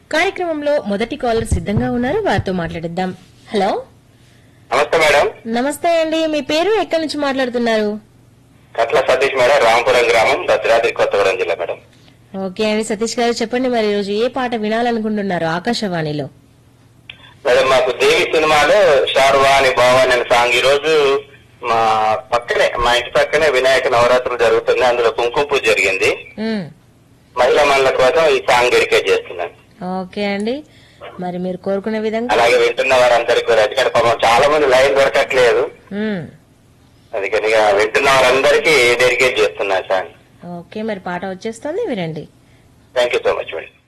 కార్యక్రమంలో మొదటి కాలర్ సిద్ధంగా ఉన్నారు వారితో మాట్లాడిద్దాం హలో నమస్తే మేడం నమస్తే అండి మీ పేరు ఎక్కడి నుంచి మాట్లాడుతున్నారు కట్ల సతీష్ మేడం రాంపురం గ్రామం భద్రాద్రి కొత్తగూడెం జిల్లా మేడం ఓకే అండి సతీష్ గారు చెప్పండి మరి ఈరోజు ఏ పాట వినాలనుకుంటున్నారు ఆకాశవాణిలో మేడం మాకు దేవి సినిమాలో షార్వాణి భవాని అనే సాంగ్ ఈ రోజు మా పక్కనే మా ఇంటి పక్కనే వినాయక నవరాత్రులు జరుగుతుంది అందులో కుంకుమ పూజ జరిగింది ఉమ్, మహిళా మండల కోసం ఈ సాంగ్ డెడికేట్ చేస్తున్నాను ఓకే అండి మరి మీరు కోరుకునే విధంగా అలాగే వింటున్న వారందరికీ కూడా ఎందుకంటే పాపం చాలా మంది లైన్ దొరకట్లేదు ఉమ్, అందుకని ఇక వింటున్న వారందరికీ డెడికేట్ చేస్తున్నాను సాంగ్ ఓకే మరి పాట వచ్చేస్తుంది వినండి thank you so much madam